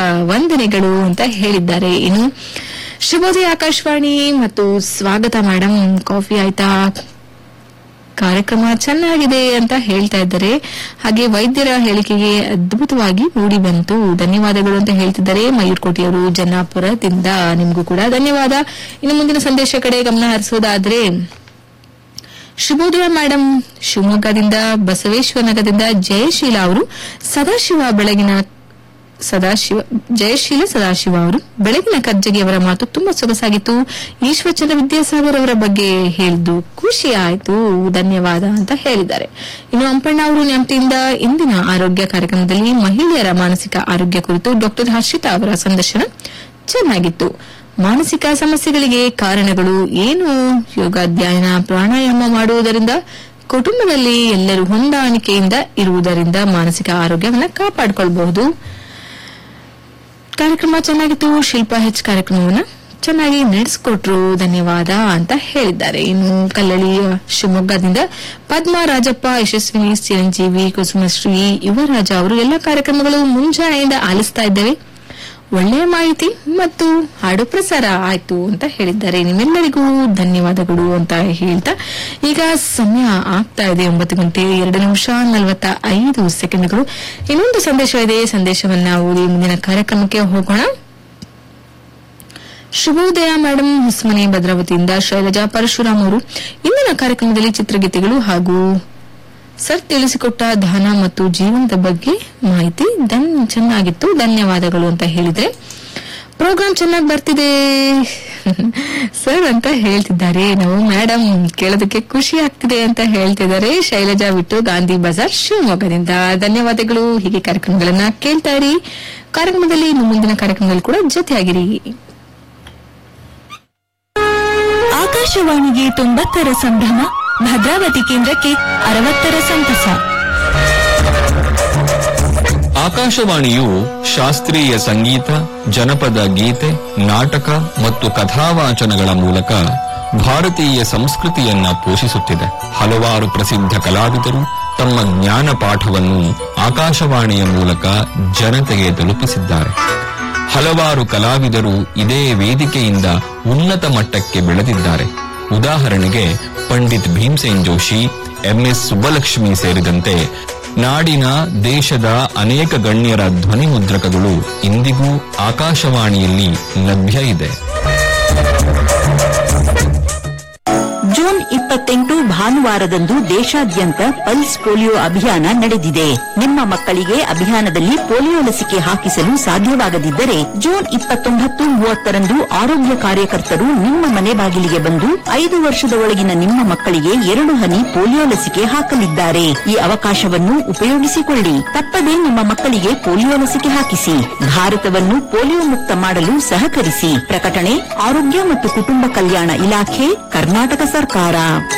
ವಂದನೆಗಳು ಅಂತ ಹೇಳಿದ್ದಾರೆ ಇನ್ನು ಶುಭೋದಯ ಆಕಾಶವಾಣಿ ಮತ್ತು ಸ್ವಾಗತ ಮೇಡಮ್ ಕಾಫಿ ಆಯ್ತಾ ಕಾರ್ಯಕ್ರಮ ಚೆನ್ನಾಗಿದೆ ಅಂತ ಹೇಳ್ತಾ ಇದ್ದಾರೆ ಹಾಗೆ ವೈದ್ಯರ ಹೇಳಿಕೆಗೆ ಅದ್ಭುತವಾಗಿ ಮೂಡಿ ಬಂತು ಧನ್ಯವಾದಗಳು ಅಂತ ಹೇಳ್ತಿದ್ದಾರೆ ಮಯೂರ್ಕೋಟಿಯವರು ಜನ್ನಾಪುರದಿಂದ ನಿಮಗೂ ಕೂಡ ಧನ್ಯವಾದ ಇನ್ನು ಮುಂದಿನ ಸಂದೇಶ ಕಡೆ ಗಮನ ಹರಿಸೋದಾದ್ರೆ ಶುಭೋದಯ ಮೇಡಮ್ ಶಿವಮೊಗ್ಗದಿಂದ ಬಸವೇಶ್ವರ ನಗರದಿಂದ ಜಯಶೀಲ ಅವರು ಸದಾಶಿವ ಬೆಳಗಿನ ಸದಾಶಿವ ಜಯಶೀಲ ಸದಾಶಿವ ಅವರು ಬೆಳಗಿನ ಕರ್ಜಗಿ ಅವರ ಮಾತು ತುಂಬಾ ಸೊಗಸಾಗಿತ್ತು ಈಶ್ವರಚಂದ್ರ ವಿದ್ಯಾಸಾಗರ್ ಅವರ ಬಗ್ಗೆ ಹೇಳಿದ್ದು ಖುಷಿ ಆಯ್ತು ಧನ್ಯವಾದ ಅಂತ ಹೇಳಿದ್ದಾರೆ ಇನ್ನು ಅಂಪಣ್ಣ ಅವರು ನೆನಪಿಯಿಂದ ಇಂದಿನ ಆರೋಗ್ಯ ಕಾರ್ಯಕ್ರಮದಲ್ಲಿ ಮಹಿಳೆಯರ ಮಾನಸಿಕ ಆರೋಗ್ಯ ಕುರಿತು ಡಾಕ್ಟರ್ ಹರ್ಷಿತಾ ಅವರ ಸಂದರ್ಶನ ಚೆನ್ನಾಗಿತ್ತು ಮಾನಸಿಕ ಸಮಸ್ಯೆಗಳಿಗೆ ಕಾರಣಗಳು ಏನು ಯೋಗಾಧ್ಯಯನ ಪ್ರಾಣಾಯಾಮ ಮಾಡುವುದರಿಂದ ಕುಟುಂಬದಲ್ಲಿ ಎಲ್ಲರೂ ಹೊಂದಾಣಿಕೆಯಿಂದ ಇರುವುದರಿಂದ ಮಾನಸಿಕ ಆರೋಗ್ಯವನ್ನು ಕಾಪಾಡಿಕೊಳ್ಳಬಹುದು ಕಾರ್ಯಕ್ರಮ ಚೆನ್ನಾಗಿತ್ತು ಶಿಲ್ಪಾ ಹೆಚ್ ಕಾರ್ಯಕ್ರಮವನ್ನ ಚೆನ್ನಾಗಿ ನಡೆಸಿಕೊಟ್ರು ಧನ್ಯವಾದ ಅಂತ ಹೇಳಿದ್ದಾರೆ ಇನ್ನು ಕಲ್ಲಳಿ ಶಿವಮೊಗ್ಗದಿಂದ ಪದ್ಮ ರಾಜಪ್ಪ ಯಶಸ್ವಿನಿ ಚಿರಂಜೀವಿ ಕುಸುಮಶ್ರೀ ಯುವರಾಜ ಅವರು ಎಲ್ಲ ಕಾರ್ಯಕ್ರಮಗಳು ಮುಂಜಾನೆಯಿಂದ ಆಲಿಸ್ತಾ ಇದ್ದೇವೆ ಒಳ್ಳೆಯ ಮಾಹಿತಿ ಮತ್ತು ಹಾಡು ಪ್ರಸಾರ ಆಯ್ತು ಅಂತ ಹೇಳಿದ್ದಾರೆ ನಿಮ್ಮೆಲ್ಲರಿಗೂ ಧನ್ಯವಾದಗಳು ಅಂತ ಹೇಳ್ತಾ ಈಗ ಸಮಯ ಆಗ್ತಾ ಇದೆ ಒಂಬತ್ತು ಗಂಟೆ ಎರಡು ನಿಮಿಷ ನಲವತ್ತ ಐದು ಸೆಕೆಂಡ್ಗಳು ಇನ್ನೊಂದು ಸಂದೇಶ ಇದೆ ಸಂದೇಶವನ್ನ ಓದಿ ಮುಂದಿನ ಕಾರ್ಯಕ್ರಮಕ್ಕೆ ಹೋಗೋಣ ಶುಭೋದಯ ಮೇಡಮ್ ಹೊಸಮನೆ ಭದ್ರಾವತಿಯಿಂದ ಶೈಲಜಾ ಪರಶುರಾಮ್ ಅವರು ಇಂದಿನ ಕಾರ್ಯಕ್ರಮದಲ್ಲಿ ಚಿತ್ರಗೀತೆಗಳು ಹಾಗೂ ಸರ್ ತಿಳಿಸಿಕೊಟ್ಟ ದಾನ ಮತ್ತು ಜೀವನದ ಬಗ್ಗೆ ಮಾಹಿತಿ ದನ್ ಚೆನ್ನಾಗಿತ್ತು ಧನ್ಯವಾದಗಳು ಅಂತ ಹೇಳಿದ್ರೆ ಪ್ರೋಗ್ರಾಮ್ ಚೆನ್ನಾಗಿ ಬರ್ತಿದೆ ಸರ್ ಅಂತ ಹೇಳ್ತಿದ್ದಾರೆ ನಾವು ಮೇಡಮ್ ಕೇಳೋದಕ್ಕೆ ಖುಷಿ ಆಗ್ತಿದೆ ಅಂತ ಹೇಳ್ತಿದ್ದಾರೆ ಶೈಲಜಾ ಬಿಟ್ಟು ಗಾಂಧಿ ಬಜಾರ್ ಶಿವಮೊಗ್ಗದಿಂದ ಧನ್ಯವಾದಗಳು ಹೀಗೆ ಕಾರ್ಯಕ್ರಮಗಳನ್ನ ಕೇಳ್ತಾ ಇರಿ ಕಾರ್ಯಕ್ರಮದಲ್ಲಿ ಇನ್ನು ಮುಂದಿನ ಕಾರ್ಯಕ್ರಮದಲ್ಲಿ ಕೂಡ ಜೊತೆಯಾಗಿರಿ ಆಕಾಶವಾಣಿಗೆ ತೊಂಬತ್ತರ ಸಂಭ್ರಮ ಭದ್ರಾವತಿ ಕೇಂದ್ರಕ್ಕೆ ಅರವತ್ತರ ಸಂತಸ ಆಕಾಶವಾಣಿಯು ಶಾಸ್ತ್ರೀಯ ಸಂಗೀತ ಜನಪದ ಗೀತೆ ನಾಟಕ ಮತ್ತು ಕಥಾವಾಚನಗಳ ಮೂಲಕ ಭಾರತೀಯ ಸಂಸ್ಕೃತಿಯನ್ನ ಪೋಷಿಸುತ್ತಿದೆ ಹಲವಾರು ಪ್ರಸಿದ್ಧ ಕಲಾವಿದರು ತಮ್ಮ ಜ್ಞಾನ ಪಾಠವನ್ನು ಆಕಾಶವಾಣಿಯ ಮೂಲಕ ಜನತೆಗೆ ತಲುಪಿಸಿದ್ದಾರೆ ಹಲವಾರು ಕಲಾವಿದರು ಇದೇ ವೇದಿಕೆಯಿಂದ ಉನ್ನತ ಮಟ್ಟಕ್ಕೆ ಬೆಳೆದಿದ್ದಾರೆ ಉದಾಹರಣೆಗೆ ಪಂಡಿತ್ ಭೀಮ್ಸೇನ್ ಜೋಶಿ ಎಂಎಸ್ ಸುಬ್ಬಲಕ್ಷ್ಮಿ ಸೇರಿದಂತೆ ನಾಡಿನ ದೇಶದ ಅನೇಕ ಗಣ್ಯರ ಧ್ವನಿ ಮುದ್ರಕಗಳು ಇಂದಿಗೂ ಆಕಾಶವಾಣಿಯಲ್ಲಿ ಲಭ್ಯ ಇದೆ ಜೂನ್ ಇಪ್ಪತ್ತೆಂಟು ಭಾನುವಾರದಂದು ದೇಶಾದ್ಯಂತ ಪಲ್ಸ್ ಪೋಲಿಯೋ ಅಭಿಯಾನ ನಡೆದಿದೆ ನಿಮ್ಮ ಮಕ್ಕಳಿಗೆ ಅಭಿಯಾನದಲ್ಲಿ ಪೋಲಿಯೋ ಲಸಿಕೆ ಹಾಕಿಸಲು ಸಾಧ್ಯವಾಗದಿದ್ದರೆ ಜೂನ್ ಇಪ್ಪತ್ತೊಂಬತ್ತು ಮೂವತ್ತರಂದು ಆರೋಗ್ಯ ಕಾರ್ಯಕರ್ತರು ನಿಮ್ಮ ಮನೆ ಬಾಗಿಲಿಗೆ ಬಂದು ಐದು ವರ್ಷದ ಒಳಗಿನ ನಿಮ್ಮ ಮಕ್ಕಳಿಗೆ ಎರಡು ಹನಿ ಪೋಲಿಯೋ ಲಸಿಕೆ ಹಾಕಲಿದ್ದಾರೆ ಈ ಅವಕಾಶವನ್ನು ಉಪಯೋಗಿಸಿಕೊಳ್ಳಿ ತಪ್ಪದೆ ನಿಮ್ಮ ಮಕ್ಕಳಿಗೆ ಪೋಲಿಯೋ ಲಸಿಕೆ ಹಾಕಿಸಿ ಭಾರತವನ್ನು ಪೋಲಿಯೋ ಮುಕ್ತ ಮಾಡಲು ಸಹಕರಿಸಿ ಪ್ರಕಟಣೆ ಆರೋಗ್ಯ ಮತ್ತು ಕುಟುಂಬ ಕಲ್ಯಾಣ ಇಲಾಖೆ ಕರ್ನಾಟಕ ಸರ್ಕಾರ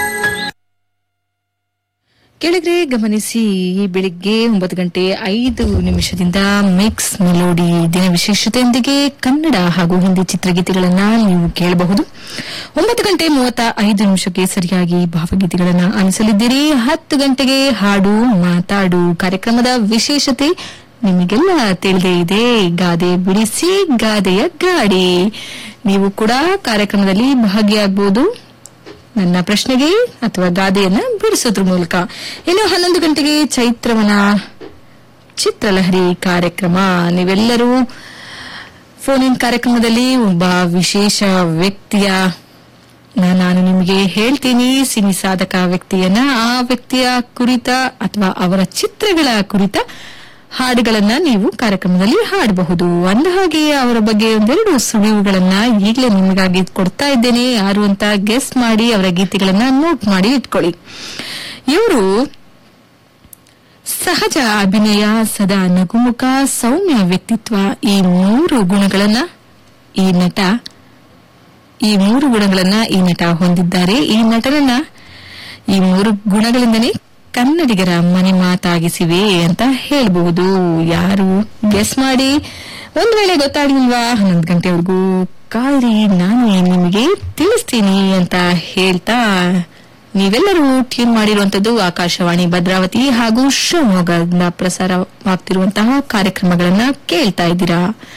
ಕೆಳಗಡೆ ಗಮನಿಸಿ ಈ ಬೆಳಿಗ್ಗೆ ಒಂಬತ್ತು ಗಂಟೆ ಐದು ನಿಮಿಷದಿಂದ ಮಿಕ್ಸ್ ಮೆಲೋಡಿ ದಿನ ವಿಶೇಷತೆಯೊಂದಿಗೆ ಕನ್ನಡ ಹಾಗೂ ಹಿಂದಿ ಚಿತ್ರಗೀತೆಗಳನ್ನ ನೀವು ಕೇಳಬಹುದು ಒಂಬತ್ತು ಗಂಟೆ ಮೂವತ್ತ ಐದು ನಿಮಿಷಕ್ಕೆ ಸರಿಯಾಗಿ ಭಾವಗೀತೆಗಳನ್ನ ಆಲಿಸಲಿದ್ದೀರಿ ಹತ್ತು ಗಂಟೆಗೆ ಹಾಡು ಮಾತಾಡು ಕಾರ್ಯಕ್ರಮದ ವಿಶೇಷತೆ ನಿಮಗೆಲ್ಲ ತಿಳಿದೇ ಇದೆ ಗಾದೆ ಬಿಡಿಸಿ ಗಾದೆಯ ಗಾಡಿ ನೀವು ಕೂಡ ಕಾರ್ಯಕ್ರಮದಲ್ಲಿ ಭಾಗಿಯಾಗಬಹುದು ನನ್ನ ಪ್ರಶ್ನೆಗೆ ಅಥವಾ ಗಾದೆಯನ್ನ ಬಿಡಿಸೋದ್ರ ಮೂಲಕ ಇನ್ನು ಹನ್ನೊಂದು ಗಂಟೆಗೆ ಚೈತ್ರವನ ಚಿತ್ರಲಹರಿ ಕಾರ್ಯಕ್ರಮ ನೀವೆಲ್ಲರೂ ಫೋನ್ ಇನ್ ಕಾರ್ಯಕ್ರಮದಲ್ಲಿ ಒಬ್ಬ ವಿಶೇಷ ವ್ಯಕ್ತಿಯ ನ- ನಾನು ನಿಮಗೆ ಹೇಳ್ತೀನಿ ಸಿನಿ ಸಾಧಕ ವ್ಯಕ್ತಿಯನ್ನ ಆ ವ್ಯಕ್ತಿಯ ಕುರಿತ ಅಥವಾ ಅವರ ಚಿತ್ರಗಳ ಕುರಿತ ಹಾಡುಗಳನ್ನ ನೀವು ಕಾರ್ಯಕ್ರಮದಲ್ಲಿ ಹಾಡಬಹುದು ಅಂದಹಾಗೆ ಅವರ ಬಗ್ಗೆ ಒಂದೆರಡು ಸುಳಿವುಗಳನ್ನ ಈಗಲೇ ನಿಮಗಾಗಿ ಕೊಡ್ತಾ ಇದ್ದೇನೆ ಯಾರು ಅಂತ ಗೆಸ್ ಮಾಡಿ ಅವರ ಗೀತೆಗಳನ್ನ ನೋಟ್ ಮಾಡಿ ಇಟ್ಕೊಳ್ಳಿ ಇವರು ಸಹಜ ಅಭಿನಯ ಸದಾ ನಗುಮುಖ ಸೌಮ್ಯ ವ್ಯಕ್ತಿತ್ವ ಈ ಮೂರು ಗುಣಗಳನ್ನ ಈ ನಟ ಈ ಮೂರು ಗುಣಗಳನ್ನ ಈ ನಟ ಹೊಂದಿದ್ದಾರೆ ಈ ನಟನನ್ನ ಈ ಮೂರು ಗುಣಗಳಿಂದನೇ ಕನ್ನಡಿಗರ ಮನೆ ಮಾತಾಗಿಸಿವೆ ಅಂತ ಹೇಳಬಹುದು ಯಾರು ಗೆಸ್ ಮಾಡಿ ಒಂದ್ ವೇಳೆ ಗೊತ್ತಾಗ್ಲಿಲ್ವಾ ಹನ್ನೊಂದು ಗಂಟೆವರೆಗೂ ಕಾಯ್ರಿ ನಾನು ನಿಮಗೆ ತಿಳಿಸ್ತೀನಿ ಅಂತ ಹೇಳ್ತಾ ನೀವೆಲ್ಲರೂ ಟ್ಯೂನ್ ಮಾಡಿರುವಂತದ್ದು ಆಕಾಶವಾಣಿ ಭದ್ರಾವತಿ ಹಾಗೂ ಶಿವಮೊಗ್ಗದಿಂದ ಪ್ರಸಾರವಾಗ್ತಿರುವಂತಹ ಕಾರ್ಯಕ್ರಮಗಳನ್ನ ಕೇಳ್ತಾ ಇದ್ದೀರಾ